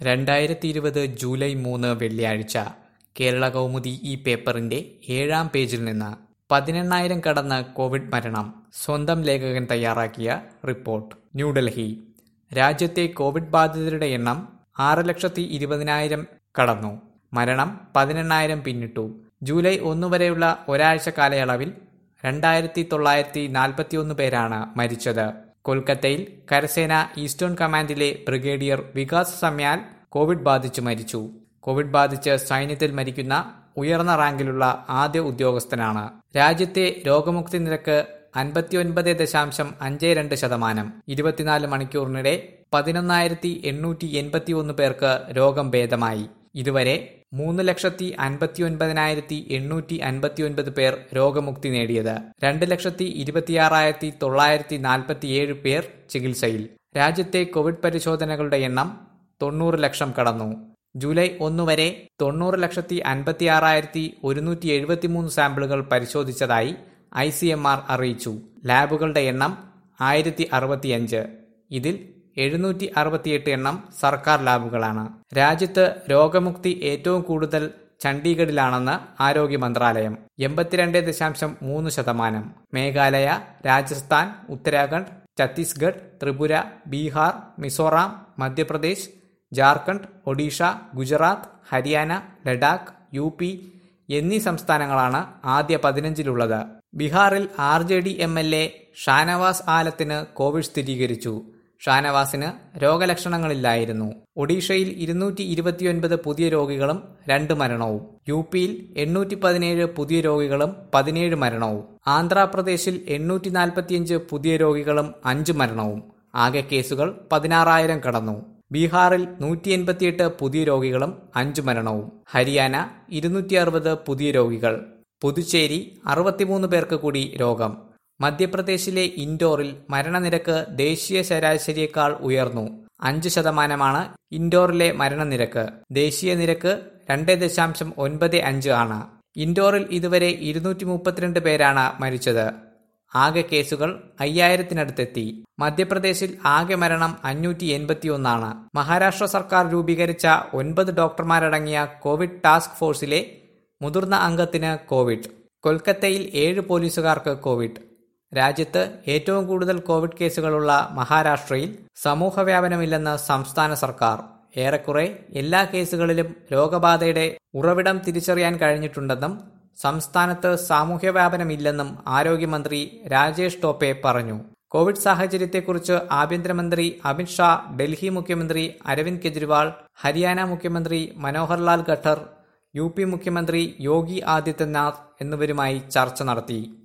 രണ്ടായിരത്തി ഇരുപത് ജൂലൈ മൂന്ന് വെള്ളിയാഴ്ച കേരള കൗമുദി ഈ പേപ്പറിന്റെ ഏഴാം പേജിൽ നിന്ന് പതിനെണ്ണായിരം കടന്ന് കോവിഡ് മരണം സ്വന്തം ലേഖകൻ തയ്യാറാക്കിയ റിപ്പോർട്ട് ന്യൂഡൽഹി രാജ്യത്തെ കോവിഡ് ബാധിതരുടെ എണ്ണം ആറ് ലക്ഷത്തി ഇരുപതിനായിരം കടന്നു മരണം പതിനെണ്ണായിരം പിന്നിട്ടു ജൂലൈ ഒന്ന് വരെയുള്ള ഒരാഴ്ച കാലയളവിൽ രണ്ടായിരത്തി തൊള്ളായിരത്തി നാൽപ്പത്തിയൊന്ന് പേരാണ് മരിച്ചത് കൊൽക്കത്തയിൽ കരസേന ഈസ്റ്റേൺ കമാൻഡിലെ ബ്രിഗേഡിയർ വികാസ് സമ്യാൽ കോവിഡ് ബാധിച്ച് മരിച്ചു കോവിഡ് ബാധിച്ച് സൈന്യത്തിൽ മരിക്കുന്ന ഉയർന്ന റാങ്കിലുള്ള ആദ്യ ഉദ്യോഗസ്ഥനാണ് രാജ്യത്തെ രോഗമുക്തി നിരക്ക് അൻപത്തിയൊൻപത് ദശാംശം അഞ്ച് രണ്ട് ശതമാനം ഇരുപത്തിനാല് മണിക്കൂറിനിടെ പതിനൊന്നായിരത്തി എണ്ണൂറ്റി എൺപത്തി ഒന്ന് പേർക്ക് രോഗം ഭേദമായി ഇതുവരെ മൂന്ന് ലക്ഷത്തി അൻപത്തി ഒൻപതിനായിരത്തി എണ്ണൂറ്റി അൻപത്തി ഒൻപത് പേർ രോഗമുക്തി നേടിയത് രണ്ട് ലക്ഷത്തി ഇരുപത്തിയാറായിരത്തി തൊള്ളായിരത്തി നാൽപ്പത്തിയേഴ് പേർ ചികിത്സയിൽ രാജ്യത്തെ കോവിഡ് പരിശോധനകളുടെ എണ്ണം തൊണ്ണൂറ് ലക്ഷം കടന്നു ജൂലൈ ഒന്ന് വരെ തൊണ്ണൂറ് ലക്ഷത്തി അൻപത്തി ആറായിരത്തി ഒരുന്നൂറ്റി എഴുപത്തിമൂന്ന് സാമ്പിളുകൾ പരിശോധിച്ചതായി ഐ സി എം ആർ അറിയിച്ചു ലാബുകളുടെ എണ്ണം ആയിരത്തി അറുപത്തിയഞ്ച് ഇതിൽ എഴുന്നൂറ്റി അറുപത്തിയെട്ട് എണ്ണം സർക്കാർ ലാബുകളാണ് രാജ്യത്ത് രോഗമുക്തി ഏറ്റവും കൂടുതൽ ചണ്ഡീഗഡിലാണെന്ന് ആരോഗ്യ മന്ത്രാലയം എൺപത്തിരണ്ട് ദശാംശം മൂന്ന് ശതമാനം മേഘാലയ രാജസ്ഥാൻ ഉത്തരാഖണ്ഡ് ഛത്തീസ്ഗഡ് ത്രിപുര ബീഹാർ മിസോറാം മധ്യപ്രദേശ് ജാർഖണ്ഡ് ഒഡീഷ ഗുജറാത്ത് ഹരിയാന ലഡാക്ക് യു പി എന്നീ സംസ്ഥാനങ്ങളാണ് ആദ്യ പതിനഞ്ചിലുള്ളത് ബീഹാറിൽ R J D M L A Shahnawaz ആലത്തിന് കോവിഡ് സ്ഥിരീകരിച്ചു ഷാനവാസിന് രോഗലക്ഷണങ്ങളില്ലായിരുന്നു ഒഡീഷയിൽ ഇരുന്നൂറ്റി ഇരുപത്തിയൊൻപത് പുതിയ രോഗികളും രണ്ട് മരണവും യു പിയിൽ എണ്ണൂറ്റി പതിനേഴ് പുതിയ രോഗികളും പതിനേഴ് മരണവും ആന്ധ്രാപ്രദേശിൽ എണ്ണൂറ്റി നാൽപ്പത്തിയഞ്ച് പുതിയ രോഗികളും അഞ്ച് മരണവും ആകെ കേസുകൾ പതിനാറായിരം കടന്നു ബീഹാറിൽ നൂറ്റി എൺപത്തിയെട്ട് പുതിയ രോഗികളും അഞ്ച് മരണവും ഹരിയാന ഇരുന്നൂറ്റി അറുപത് പുതിയ രോഗികൾ പുതുച്ചേരി അറുപത്തിമൂന്ന് പേർക്ക് കൂടി രോഗം മധ്യപ്രദേശിലെ ഇൻഡോറിൽ മരണനിരക്ക് ദേശീയ ശരാശരിയേക്കാൾ ഉയർന്നു അഞ്ച് ശതമാനമാണ് ഇൻഡോറിലെ മരണനിരക്ക് ദേശീയ നിരക്ക് രണ്ട് ദശാംശം ഒൻപത് അഞ്ച് ആണ് ഇൻഡോറിൽ ഇതുവരെ ഇരുന്നൂറ്റി മുപ്പത്തിരണ്ട് പേരാണ് മരിച്ചത് ആകെ കേസുകൾ അയ്യായിരത്തിനടുത്തെത്തി മധ്യപ്രദേശിൽ ആകെ മരണം അഞ്ഞൂറ്റി എൺപത്തിയൊന്നാണ് മഹാരാഷ്ട്ര സർക്കാർ രൂപീകരിച്ച ഒൻപത് ഡോക്ടർമാരടങ്ങിയ കോവിഡ് ടാസ്ക് ഫോഴ്സിലെ മുതിർന്ന അംഗത്തിന് കോവിഡ് കൊൽക്കത്തയിൽ ഏഴ് പോലീസുകാർക്ക് കോവിഡ് രാജ്യത്ത് ഏറ്റവും കൂടുതൽ കോവിഡ് കേസുകളുള്ള മഹാരാഷ്ട്രയിൽ സമൂഹവ്യാപനമില്ലെന്ന് സംസ്ഥാന സർക്കാർ ഏറെക്കുറെ എല്ലാ കേസുകളിലും രോഗബാധയുടെ ഉറവിടം തിരിച്ചറിയാൻ കഴിഞ്ഞിട്ടുണ്ടെന്നും സംസ്ഥാനത്ത് സാമൂഹ്യവ്യാപനമില്ലെന്നും ആരോഗ്യമന്ത്രി രാജേഷ് ടോപ്പെ പറഞ്ഞു കോവിഡ് സാഹചര്യത്തെക്കുറിച്ച് ആഭ്യന്തരമന്ത്രി അമിത് ഷാ ഡൽഹി മുഖ്യമന്ത്രി അരവിന്ദ് കെജ്രിവാൾ ഹരിയാന മുഖ്യമന്ത്രി മനോഹർലാൽ ഖട്ടർ യു പി മുഖ്യമന്ത്രി യോഗി ആദിത്യനാഥ് എന്നിവരുമായി ചർച്ച നടത്തി